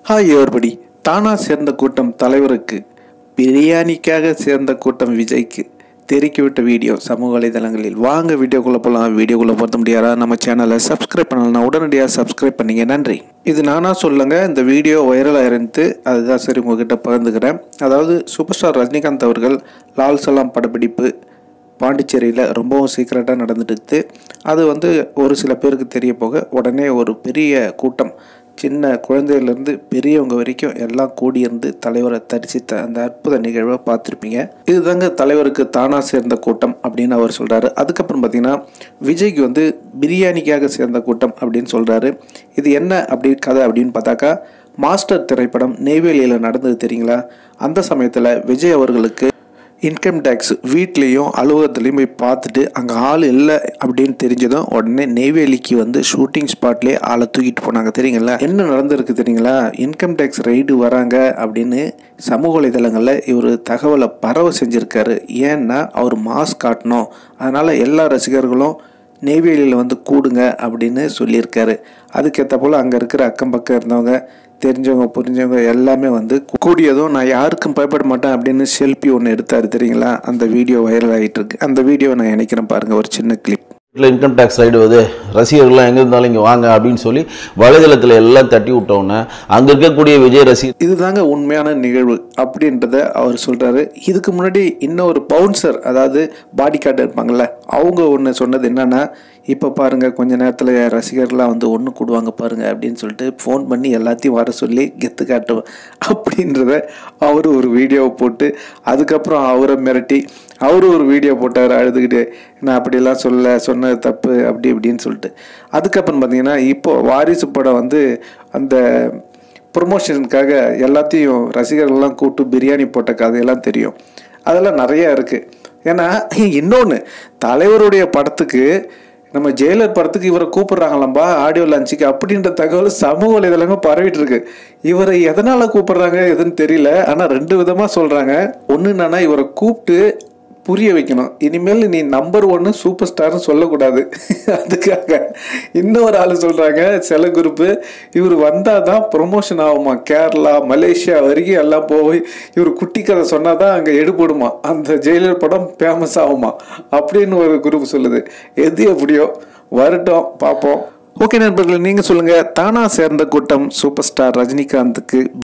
hi everybody தானா சேர்ந்த கூட்டம் தலைவருக்கு பிரியாணிக்காக சேர்ந்த கூட்டம் விஜய்க்கு தெறிக்கி விட்ட வீடியோ சமூக வலைதளங்களில் வாங்க வீடியோக்குள்ளே போகலாம் வீடியோக்குள்ளே பார்த்த முடியாதா நம்ம சேனலை சப்ஸ்கிரைப் பண்ணலாம் உடனடியாக சப்ஸ்கிரைப் பண்ணீங்க நன்றி இது நானா சொல்லுங்க இந்த வீடியோ வைரலாக இருந்து அதுதான் சரி உங்ககிட்ட பகிர்ந்துக்கிறேன் அதாவது சூப்பர் ஸ்டார் ரஜினிகாந்த் அவர்கள் லால் சலாம் படப்பிடிப்பு பாண்டிச்சேரியில் ரொம்பவும் சீக்கிரட்டாக நடந்துட்டு அது வந்து ஒரு சில பேருக்கு தெரிய போக உடனே ஒரு பெரிய கூட்டம் சின்ன குழந்தையிலேருந்து பெரியவங்க வரைக்கும் எல்லாம் கூடியிருந்து தலைவரை தரிசித்த அந்த அற்புத நிகழ்வை பார்த்துருப்பீங்க இதுதாங்க தலைவருக்கு தானாக சேர்ந்த கூட்டம் அப்படின்னு அவர் சொல்கிறாரு அதுக்கப்புறம் பார்த்தீங்கன்னா விஜய்க்கு வந்து பிரியாணிக்காக சேர்ந்த கூட்டம் அப்படின்னு சொல்கிறாரு இது என்ன அப்படி கதை அப்படின்னு பார்த்தாக்கா மாஸ்டர் திரைப்படம் நெய்வேலியில் நடந்தது தெரியுங்களா அந்த சமயத்தில் விஜய் அவர்களுக்கு இன்கம் டேக்ஸ் வீட்லேயும் அலுவலகத்துலேயும் போய் பார்த்துட்டு அங்கே ஆள் இல்லை அப்படின்னு தெரிஞ்சதும் உடனே நெய்வேலிக்கு வந்து ஷூட்டிங் ஸ்பாட்லேயே ஆளை தூக்கிட்டு போனாங்க தெரியுங்களா என்ன நடந்திருக்கு தெரியுங்களா இன்கம் டேக்ஸ் ரைடு வராங்க அப்படின்னு சமூக வலைதளங்களில் இவர் தகவலை பரவ செஞ்சுருக்காரு ஏன்னா அவர் மாஸ்க் காட்டணும் அதனால் எல்லா ரசிகர்களும் நெய்வேலியில் வந்து கூடுங்க அப்படின்னு சொல்லியிருக்காரு அதுக்கேற்ற போல் அங்கே இருக்கிற அக்கம் பக்கம் இருந்தவங்க தெரிஞ்சவங்க புரிஞ்சவங்க எல்லாமே வந்து கூடியதும் நான் யாருக்கும் பயப்பட மாட்டேன் அப்படின்னு செல்ஃபி ஒன்று எடுத்தார் தெரியுங்களா அந்த வீடியோ வைரல் ஆகிட்டு இருக்கு அந்த வீடியோ நான் நினைக்கிறேன் பாருங்கள் ஒரு சின்ன கிளிப் வீட்டில் இன்கம் டேக்ஸ் ரைடு வருது ரசிகர்கள்லாம் எங்கே இருந்தாலும் இங்கே வாங்க அப்படின்னு சொல்லி வலைதளத்தில் எல்லாம் தட்டி விட்டோன்னே அங்கே இருக்கக்கூடிய விஜய் ரசிகர் இதுதாங்க உண்மையான நிகழ்வு அப்படின்றத அவர் சொல்கிறாரு இதுக்கு முன்னாடி இன்னொரு பவுன்சர் அதாவது பாடி கார்டு இருப்பாங்கள்ல அவங்க ஒன்று சொன்னது என்னன்னா இப்போ பாருங்கள் கொஞ்ச நேரத்தில் என் ரசிகர்லாம் வந்து ஒன்று கூடுவாங்க பாருங்கள் அப்படின்னு சொல்லிட்டு ஃபோன் பண்ணி எல்லாத்தையும் வர சொல்லி கெத்து காட்டுவேன் அப்படின்றத அவர் ஒரு வீடியோவை போட்டு அதுக்கப்புறம் அவரை மிரட்டி அவரு ஒரு வீடியோ போட்டார் அழுதுகிட்டு நான் அப்படிலாம் சொல்ல சொன்னது தப்பு அப்படி இப்படின்னு சொல்லிட்டு அதுக்கப்புறம் பார்த்தீங்கன்னா இப்போ வாரிசு படம் வந்து அந்த ப்ரொமோஷனுக்காக எல்லாத்தையும் ரசிகர்கள்லாம் கூப்பிட்டு பிரியாணி போட்ட கதையெல்லாம் தெரியும் அதெல்லாம் நிறையா இருக்குது ஏன்னா இன்னொன்று தலைவருடைய படத்துக்கு நம்ம ஜெயிலர் படத்துக்கு இவரை கூப்பிடுறாங்களாம்பா ஆடியோ லான்ச்சுக்கு அப்படின்ற தகவல் சமூக வலைதளங்க பரவிட்டு இருக்கு இவரை எதனால் கூப்பிடுறாங்க எதுன்னு தெரியல ஆனால் ரெண்டு விதமாக சொல்கிறாங்க ஒன்று என்னன்னா இவரை கூப்பிட்டு புரிய வைக்கணும் இனிமேல் நீ நம்பர் ஒன்று சூப்பர் ஸ்டார்னு சொல்லக்கூடாது அதுக்காக இன்னொரு ஆள் சொல்கிறாங்க சில குரூப்பு இவர் வந்தால் தான் ப்ரொமோஷன் ஆகுமா கேரளா மலேசியா வரைக்கும் எல்லாம் போய் இவர் குட்டி கதை சொன்னால் தான் அங்கே எடுபடுமா அந்த ஜெயிலர் படம் ஃபேமஸ் ஆகுமா அப்படின்னு ஒரு குரூப் சொல்லுது எது எப்படியோ வரட்டும் பார்ப்போம் ஓகே நண்பர்களே நீங்கள் சொல்லுங்கள் தானா சேர்ந்த கூட்டம் சூப்பர் ஸ்டார் ரஜினிகாந்துக்கு